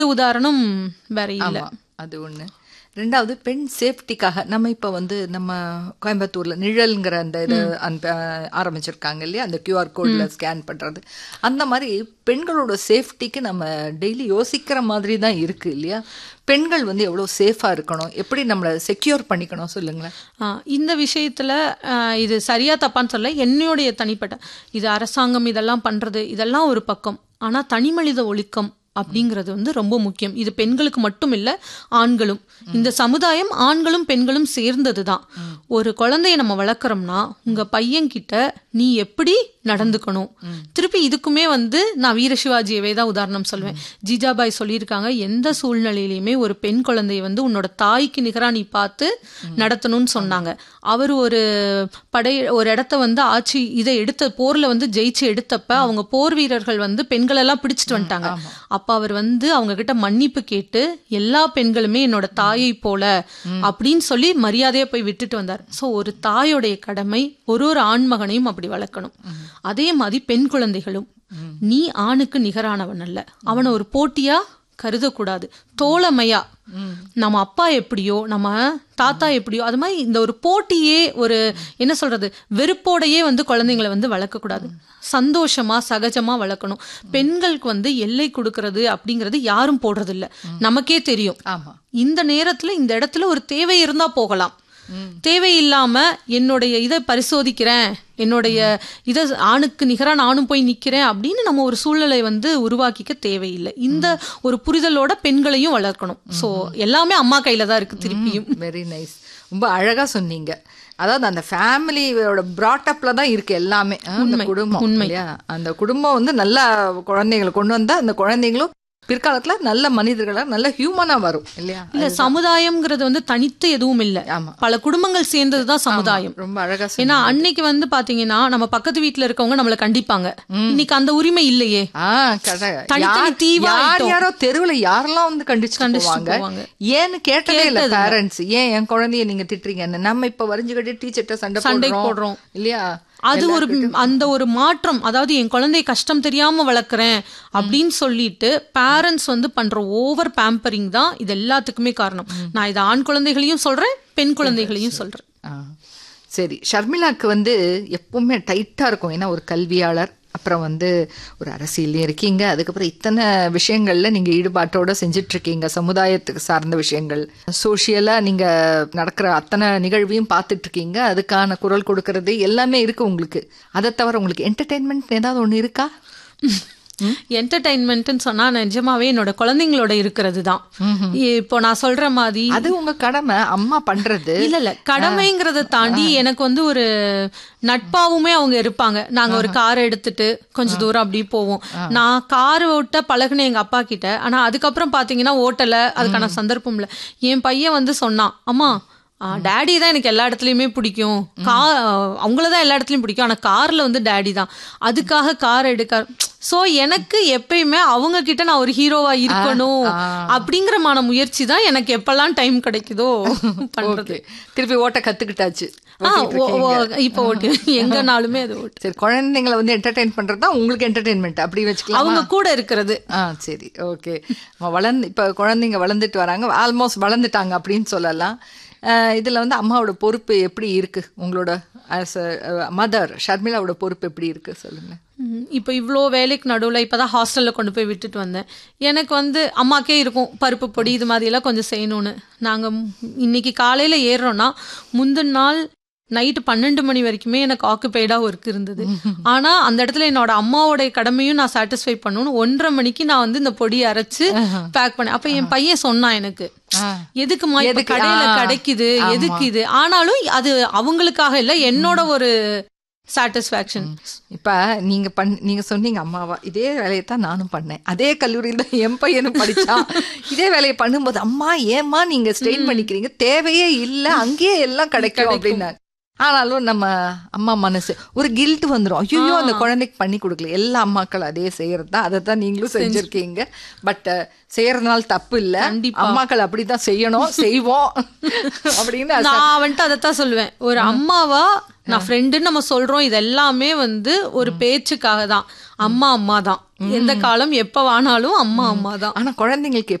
உதாரணம் வேற இல்ல ஆமா அது ஒண்ணு ரெண்டாவது பெண் சேஃப்டிக்காக நம்ம இப்ப வந்து நம்ம கோயம்புத்தூர்ல நிழல்ங்கிற அந்த இது அந்த ஆரம்பிச்சிருக்காங்க இல்லையா அந்த கியூஆர் கோட்ல ஸ்கேன் பண்றது அந்த மாதிரி பெண்களோட சேஃப்டிக்கு நம்ம டெய்லி யோசிக்கிற மாதிரி தான் இருக்கு இல்லையா பெண்கள் வந்து எவ்வளவு சேஃபா இருக்கணும் எப்படி நம்மளை செக்யூர் பண்ணிக்கணும் சொல்லுங்களேன் ஆ, இந்த விஷயத்துல ஆ, இது சரியா தப்பான்னு சொல்ல என்னுடைய தனிப்பட்ட இது அரசாங்கம் இதெல்லாம் பண்றது இதெல்லாம் ஒரு பக்கம் ஆனா தனிமனித ஒழுக்கம் அப்படிங்கிறது வந்து ரொம்ப முக்கியம் இது பெண்களுக்கு மட்டும் இல்ல ஆண்களும் இந்த சமுதாயம் ஆண்களும் பெண்களும் சேர்ந்தது தான் ஒரு குழந்தைய நம்ம வளர்க்குறோம்னா உங்க பையன்கிட்ட நீ எப்படி நடந்துக்கணும் திருப்பி இதுக்குமே வந்து நான் வீர சிவாஜியவே தான் உதாரணம் சொல்லுவேன் ஜிஜாபாய் சொல்லியிருக்காங்க எந்த சூழ்நிலையிலையுமே ஒரு பெண் குழந்தைய வந்து உன்னோட தாய்க்கு நிகரா நீ பார்த்து நடத்தணும்னு சொன்னாங்க அவர் ஒரு படை ஒரு இடத்த வந்து ஆட்சி இதை எடுத்த போர்ல வந்து ஜெயிச்சு எடுத்தப்ப அவங்க போர் வீரர்கள் வந்து பெண்கள் எல்லாம் பிடிச்சிட்டு வந்துட்டாங்க அப்ப அவர் வந்து அவங்க கிட்ட மன்னிப்பு கேட்டு எல்லா பெண்களுமே என்னோட தாயை போல அப்படின்னு சொல்லி மரியாதையா போய் விட்டுட்டு வந்தார் சோ ஒரு தாயோடைய கடமை ஒரு ஒரு ஆண்மகனையும் அப்படி வளர்க்கணும் அதே மாதிரி பெண் குழந்தைகளும் நீ ஆணுக்கு நிகரானவன் அல்ல அவனை ஒரு போட்டியா கருதக்கூடாது தோழமையா நம்ம அப்பா எப்படியோ நம்ம தாத்தா எப்படியோ அது மாதிரி இந்த ஒரு போட்டியே ஒரு என்ன சொல்றது வெறுப்போடையே வந்து குழந்தைங்களை வந்து வளர்க்கக்கூடாது சந்தோஷமா சகஜமா வளர்க்கணும் பெண்களுக்கு வந்து எல்லை கொடுக்கறது அப்படிங்கிறது யாரும் போடுறது இல்ல நமக்கே தெரியும் ஆமா இந்த நேரத்துல இந்த இடத்துல ஒரு தேவை இருந்தா போகலாம் தேவையில்லாம என்னுடைய இதை பரிசோதிக்கிறேன் என்னுடைய இதை ஆணுக்கு நிகரா நானும் போய் நிக்கிறேன் அப்படின்னு நம்ம ஒரு சூழ்நிலை வந்து உருவாக்கிக்க தேவையில்லை இந்த ஒரு புரிதலோட பெண்களையும் வளர்க்கணும் சோ எல்லாமே அம்மா கையில தான் இருக்கு திருப்பியும் வெரி நைஸ் ரொம்ப அழகா சொன்னீங்க அதாவது அந்த ஃபேமிலியோட பிராட்டப்ல தான் இருக்கு எல்லாமே ஆ, அந்த குடும்பம் இல்லையா அந்த குடும்பம் வந்து நல்ல குழந்தைகளை கொண்டு வந்தா அந்த குழந்தைங்களும் பிற்காலத்துல நல்ல மனிதர்களா நல்ல ஹியூமனா வரும் இல்லையா இல்ல சமுதாயம்ங்கிறது வந்து தனித்து எதுவும் இல்ல ஆமா. பல குடும்பங்கள் சேர்ந்ததுதான் சமுதாயம் ரொம்ப அழகா சொன்னீங்க. ஏன்னா அன்னைக்கு வந்து பாத்தீங்கன்னா நம்ம பக்கத்து வீட்டுல இருக்கவங்க நம்மள கண்டிப்பாங்க இன்னைக்கு அந்த உரிமை இல்லையே ஆ, correct. தனித்தனி யார்- தீவா யார் ஆயிட்டோம். யாரோ தெருவுல யாரெல்லாம் வந்து கண்டிச்சு கண்டிச்சுட்டு போவாங்க போவாங்க. ஏன்னு கேட்டதே இல்ல பேரண்ட்ஸ் ஏன் என் குழந்தைய நீங்க திட்டுறீங்கன்னு நம்ம இப்ப வரைஞ்சு கட்டி டீச்சர்ட்ட சண்டை சண்டை போடுறோம் போடுறோம். இல்லையா அது ஒரு அந்த ஒரு மாற்றம் அதாவது என் குழந்தைய கஷ்டம் தெரியாம வளர்க்குறேன் அப்படின்னு சொல்லிட்டு பேரண்ட்ஸ் வந்து பண்ற ஓவர் பேம்பரிங் தான் இது எல்லாத்துக்குமே காரணம் நான் இது ஆண் குழந்தைகளையும் சொல்றேன் பெண் குழந்தைகளையும் சொல்றேன் ஆ. சரி ஷர்மிளாக்கு வந்து எப்பவுமே டைட்டா இருக்கும் ஏன்னா ஒரு கல்வியாளர் அப்புறம் வந்து ஒரு அரசியல்லையும் இருக்கீங்க அதுக்கப்புறம் இத்தனை விஷயங்கள்ல நீங்க ஈடுபாட்டோட செஞ்சுட்டு இருக்கீங்க சமுதாயத்துக்கு சார்ந்த விஷயங்கள் சோஷியலா நீங்க நடக்கிற அத்தனை நிகழ்வையும் பார்த்துட்டு இருக்கீங்க அதுக்கான குரல் கொடுக்கறது எல்லாமே இருக்கு உங்களுக்கு அதை தவிர உங்களுக்கு என்டர்டைன்மெண்ட் ஏதாவது ஒண்ணு இருக்கா என்டர்டைன்மெண்ட்னு சொன்னா நிஜமாவே என்னோட குழந்தைங்களோட இருக்கிறது தான் இப்போ நான் சொல்ற மாதிரி அது உங்க கடமை அம்மா பண்றது இல்ல இல்ல கடமைங்கிறத தாண்டி எனக்கு வந்து ஒரு நட்பாவுமே அவங்க இருப்பாங்க நாங்க ஒரு காரை எடுத்துட்டு கொஞ்சம் தூரம் அப்படி போவோம் நான் கார் ஓட்ட பழகுனேன் எங்க அப்பா கிட்ட ஆனா அதுக்கப்புறம் பாத்தீங்கன்னா ஓட்டல அதுக்கான சந்தர்ப்பம் இல்ல என் பையன் வந்து சொன்னான் அம்மா டேடி தான் எனக்கு எல்லா இடத்துலயுமே பிடிக்கும் கா அவங்கள தான் எல்லா இடத்துலயும் பிடிக்கும் ஆனா கார்ல வந்து டேடி தான் அதுக்காக கார் எடுக்க சோ எனக்கு எப்பயுமே அவங்க கிட்ட நான் ஒரு ஹீரோவா இருக்கணும் அப்படிங்கிற மான முயற்சி தான் எனக்கு எப்பெல்லாம் டைம் கிடைக்குதோ பண்றது ஓகே திருப்பி ஓட்ட கத்துக்கிட்டாச்சு ஆ, ஓ- ஓ, இப்ப ஓட்டு எங்கனாலுமே அது ஓட்டு சரி குழந்தைங்களை வந்து என்டர்டெயின் பண்றது தான் உங்களுக்கு என்டர்டெயின்மெண்ட் அப்படி வச்சுக்கலாம் அவங்க கூட இருக்கிறது ஆ சரி ஓகே வளர்ந்து இப்போ குழந்தைங்க வளர்ந்துட்டு வராங்க ஆல்மோஸ்ட் வளர்ந்துட்டாங்க அப்படின்னு சொல்லலாம் அஹ் இதுல வந்து அம்மாவோட பொறுப்பு எப்படி இருக்கு உங்களோட ஆஸ் மதர் ஷர்மிளாவோட பொறுப்பு எப்படி இருக்கு சொல்லுங்க ம், இப்போ இவ்வளோ வேலைக்கு நடுவில் இப்போ தான் ஹாஸ்டலில் கொண்டு போய் விட்டுட்டு வந்தேன் எனக்கு வந்து அம்மாக்கே இருக்கும் பருப்பு பொடி இது மாதிரியெல்லாம் கொஞ்சம் செய்யணும்னு நாங்கள் இன்னைக்கு காலையில் ஏறுறோன்னா முந்தின நாள் நைட்டு பன்னெண்டு மணி வரைக்குமே எனக்கு ஆக்குபைடாக ஒர்க் இருந்தது ஆனால் அந்த இடத்துல என்னோட அம்மாவோட கடமையும் நான் சாட்டிஸ்ஃபை பண்ணணும்னு ஒன்றரை மணிக்கு நான் வந்து இந்த பொடியை அரைச்சு பேக் பண்ணேன் அப்போ என் பையன் சொன்னான் எனக்கு எதுக்குமா இப்ப எதுக்கு? கடையில ஆ, கிடைக்குது எதுக்கு இது ஆனாலும் அது அவங்களுக்காக இல்ல என்னோட ஒரு சாட்டிஸ்பாக்சன் இப்ப நீங்க பண் நீங்க சொன்னீங்க அம்மாவா இதே வேலையை தான் நானும் பண்ணேன் அதே கல்லூரியில தான் என் பையனும் படிச்சான் இதே வேலையை பண்ணும்போது அம்மா ஏம்மா நீங்க ஸ்ட்ரெயின் பண்ணிக்கிறீங்க தேவையே இல்ல அங்கேயே எல்லாம் கிடைக்கும் அப்படின்னாங்க ஆனாலும் நம்ம அம்மா மனசு ஒரு கில்ட் வந்துரும் ஐயோ அந்த குழந்தைக்கு பண்ணி கொடுக்கல எல்லா அம்மாக்கள் அதே செய்யறது தான் அதை தான் நீங்களும் செஞ்சிருக்கீங்க பட் செய்யறதுனால தப்பு இல்ல கண்டிப்பா. அம்மாக்கள் அப்படிதான் செய்யணும் செய்வோம் அப்படின்னு நான் வந்துட்டு அதைத்தான் சொல்லுவேன் ஒரு அம்மாவா நான் ஃப்ரெண்டுன்னு நம்ம சொல்றோம் இது எல்லாமே வந்து ஒரு பேச்சுக்காக தான் அம்மா அம்மா தான் எந்த காலம் எப்ப வானாலும் அம்மா அம்மா தான் ஆனா குழந்தைங்களுக்கு